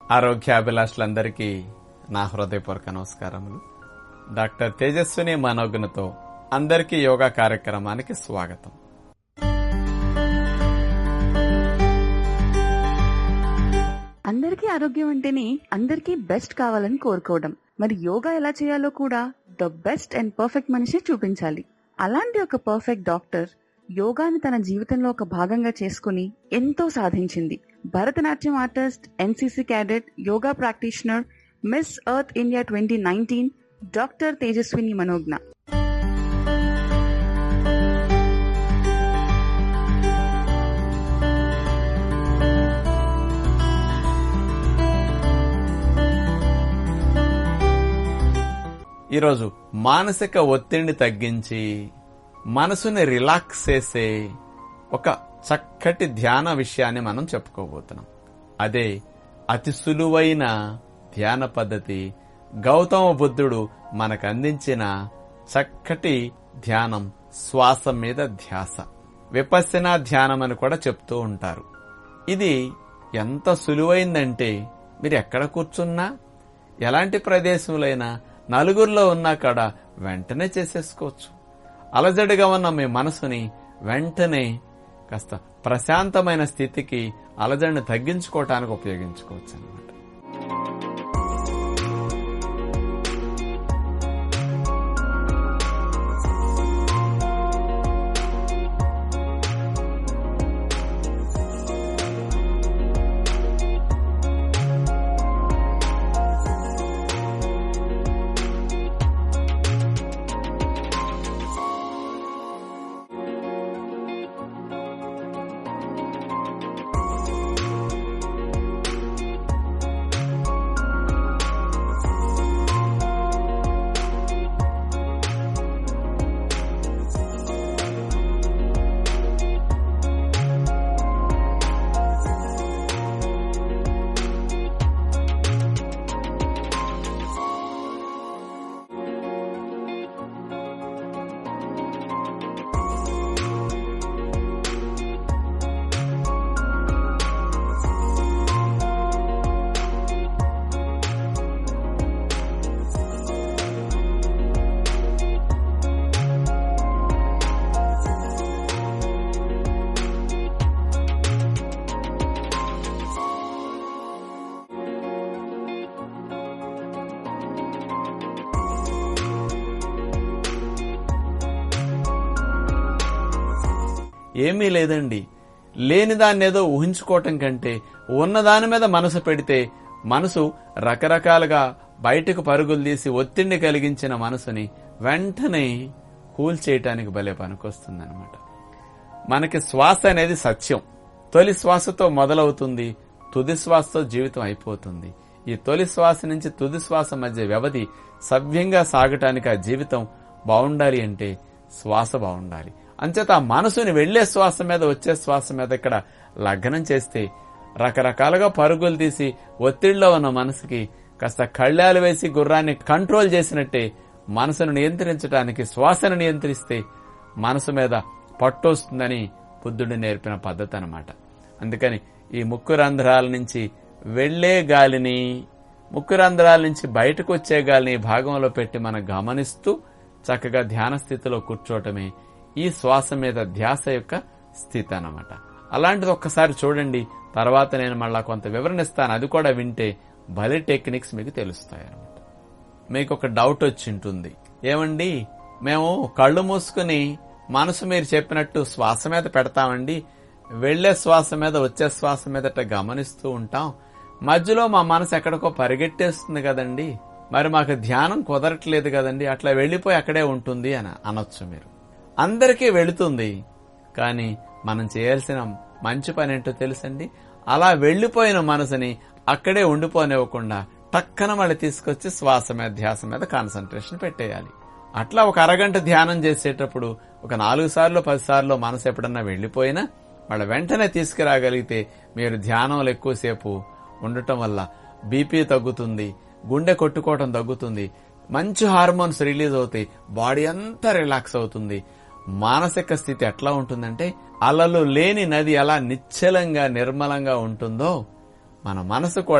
ఆరోగ్యాభిలాషులందరికీ నా హృదయపూర్వక నమస్కారములు డాక్టర్ తేజస్విని మనోజ్ఞతో అందరికీ యోగా కార్యక్రమానికి స్వాగతం అందరికీ ఆరోగ్యం అంటేనే అందరికీ బెస్ట్ కావాలని కోరుకోవడం మరి యోగా ఎలా చేయాలో కూడా ద బెస్ట్ అండ్ పర్ఫెక్ట్ మనిషి చూపించాలి అలాంటి ఒక పర్ఫెక్ట్ డాక్టర్ యోగాని తన జీవితంలో ఒక భాగంగా చేసుకుని ఎంతో సాధించింది Bharatanatyam artist NCC cadet yoga practitioner Miss Earth India twenty nineteen doctor Tejaswini Manogna ఈరోజు మానసిక ఒత్తిడిని తగ్గించి మనసుని రిలాక్స్ చేసే ఒక చక్కటి ధ్యాన విషయాన్ని మనం చెప్పుకోబోతున్నాం అదే అతి సులువైన ధ్యాన పద్ధతి గౌతమ బుద్ధుడు మనకు అందించిన చక్కటి ధ్యానం శ్వాస మీద ధ్యాస విపස්සనా ధ్యానం అని కూడా చెప్తూ ఉంటారు ఇది ఎంత సులువైందంటే మీరు ఎక్కడ కూర్చున్నా ఎలాంటి ప్రదేశంలోైనా నలుగురిలో ఉన్నా కూడా వెంటనే చేసేసుకోవచ్చు అలజడిగా ఉన్న మీ మనసుని వెంటనే కాస్త ప్రశాంతమైన స్థితికి అలజడిని తగ్గించుకోవటానికి ఉపయోగించుకోవచ్చు అనమాట ఏమీ లేదండి లేని దాన్ని ఏదో ఊహించుకోవటం కంటే ఉన్నదాని మీద మనసు పెడితే మనసు రకరకాలుగా బయటకు పరుగులు తీసి ఒత్తిడిని కలిగించిన మనసుని వెంటనే కూల్ చేయటానికి భలే పనికొస్తుందన్నమాట మనకి శ్వాస అనేది సత్యం తొలి శ్వాసతో మొదలవుతుంది తుది శ్వాసతో జీవితం అయిపోతుంది ఈ తొలి శ్వాస నుంచి తుది శ్వాస మధ్య వ్యవధి సవ్యంగా సాగటానికి ఆ జీవితం బాగుండాలి అంటే శ్వాస బాగుండాలి అంచేత ఆ మనసుని వెళ్లే శ్వాస మీద వచ్చే శ్వాస మీద ఇక్కడ లగ్నం చేస్తే రకరకాలుగా పరుగులు తీసి ఒత్తిడిలో ఉన్న మనసుకి కాస్త కళ్ళాలు వేసి గుర్రాన్ని కంట్రోల్ చేసినట్టే మనసును నియంత్రించడానికి శ్వాసను నియంత్రిస్తే మనసు మీద పట్టొస్తుందని బుద్ధుడు నేర్పిన పద్ధతి అనమాట అందుకని ఈ ముక్కు రంధ్రాల నుంచి వెళ్లే గాలిని ముక్కు రంధ్రాల నుంచి బయటకు వచ్చే గాలిని భాగంలో పెట్టి మనం గమనిస్తూ చక్కగా ధ్యాన స్థితిలో కూర్చోవటమే ఈ శ్వాస మీద ధ్యాస యొక్క స్థితి అన్నమాట అలాంటిది ఒక్కసారి చూడండి తర్వాత నేను మళ్ళా కొంత వివరణిస్తాను అది కూడా వింటే భలే టెక్నిక్స్ మీకు తెలుస్తాయి అన్నమాట మీకు ఒక డౌట్ వచ్చి ఉంటుంది ఏమండి మేము కళ్ళు మూసుకుని మనసు మీరు చెప్పినట్టు శ్వాస మీద పెడతామండి వెళ్లే శ్వాస మీద వచ్చే శ్వాస మీదట గమనిస్తూ ఉంటాం మధ్యలో మా మనసు ఎక్కడికో పరిగెట్టేస్తుంది కదండి మరి మాకు ధ్యానం కుదరట్లేదు కదండి అట్లా వెళ్లిపోయి అక్కడే ఉంటుంది అని అనొచ్చు మీరు అందరికీ వెళుతుంది కానీ మనం చేయాల్సిన మంచి పని ఏంటో తెలుసండి అలా వెళ్లిపోయిన మనసుని అక్కడే ఉండిపోనివ్వకుండా టక్కన మళ్ళీ తీసుకొచ్చి శ్వాస మీద ధ్యాస మీద కాన్సన్ట్రేషన్ పెట్టేయాలి అట్లా ఒక అరగంట ధ్యానం చేసేటప్పుడు ఒక నాలుగు సార్లు పది సార్లు మనసు ఎప్పుడన్నా వెళ్లిపోయినా మళ్ళీ వెంటనే తీసుకురాగలిగితే మీరు ధ్యానంలో ఎక్కువసేపు ఉండటం వల్ల బీపీ తగ్గుతుంది గుండె కొట్టుకోవటం తగ్గుతుంది మంచి హార్మోన్స్ రిలీజ్ అవుతాయి బాడీ అంతా రిలాక్స్ అవుతుంది మానసిక స్థితి ఎట్లా ఉంటుందంటే అలలు లేని నది ఎలా నిశ్చలంగా నిర్మలంగా ఉంటుందో మన మనసు కూడా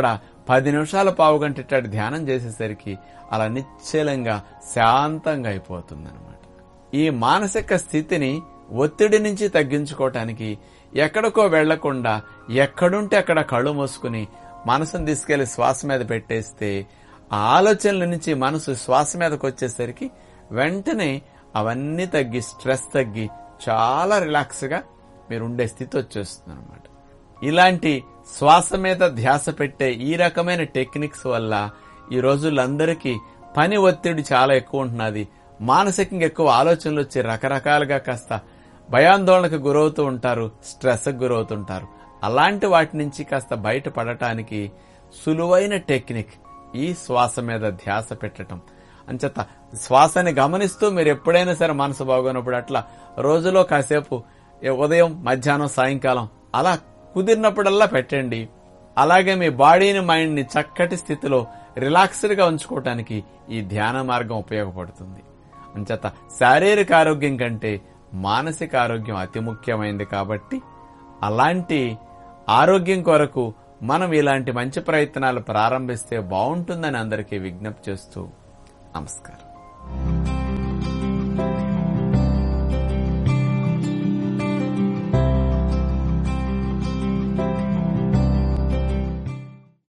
పది నిమిషాల పావు గంట ఇట్టాడు ధ్యానం చేసేసరికి అలా నిశ్చలంగా శాంతంగా అయిపోతుంది ఈ మానసిక స్థితిని ఒత్తిడి నుంచి తగ్గించుకోవటానికి ఎక్కడికో వెళ్లకుండా ఎక్కడుంటే అక్కడ కళ్ళు మూసుకుని మనసును తీసుకెళ్లి శ్వాస మీద పెట్టేస్తే ఆ ఆలోచనల నుంచి మనసు శ్వాస మీదకి వచ్చేసరికి వెంటనే అవన్నీ తగ్గి స్ట్రెస్ తగ్గి చాలా రిలాక్స్ గా మీరు ఉండే స్థితి వచ్చేస్తుంది అనమాట ఇలాంటి శ్వాస మీద ధ్యాస పెట్టే ఈ రకమైన టెక్నిక్స్ వల్ల ఈ రోజుల్లో అందరికీ పని ఒత్తిడి చాలా ఎక్కువ ఉంటున్నది మానసికంగా ఎక్కువ ఆలోచనలు వచ్చి రకరకాలుగా కాస్త భయాందోళనకు గురవుతూ ఉంటారు స్ట్రెస్కి గురవుతుంటారు అలాంటి వాటి నుంచి కాస్త బయటపడటానికి సులువైన టెక్నిక్ ఈ శ్వాస మీద ధ్యాస పెట్టడం అంచేత శ్వాసని గమనిస్తూ మీరు ఎప్పుడైనా సరే మనసు బాగోనప్పుడు అట్లా రోజులో కాసేపు ఉదయం మధ్యాహ్నం సాయంకాలం అలా కుదిరినప్పుడల్లా పెట్టండి అలాగే మీ బాడీని మైండ్ని చక్కటి స్థితిలో రిలాక్స్డ్ గా ఉంచుకోవటానికి ఈ ధ్యాన మార్గం ఉపయోగపడుతుంది అంచేత శారీరక ఆరోగ్యం కంటే మానసిక ఆరోగ్యం అతి ముఖ్యమైనది కాబట్టి అలాంటి ఆరోగ్యం కొరకు మనం ఇలాంటి మంచి ప్రయత్నాలు ప్రారంభిస్తే బాగుంటుందని అందరికీ విజ్ఞప్తి చేస్తూ నమస్కారం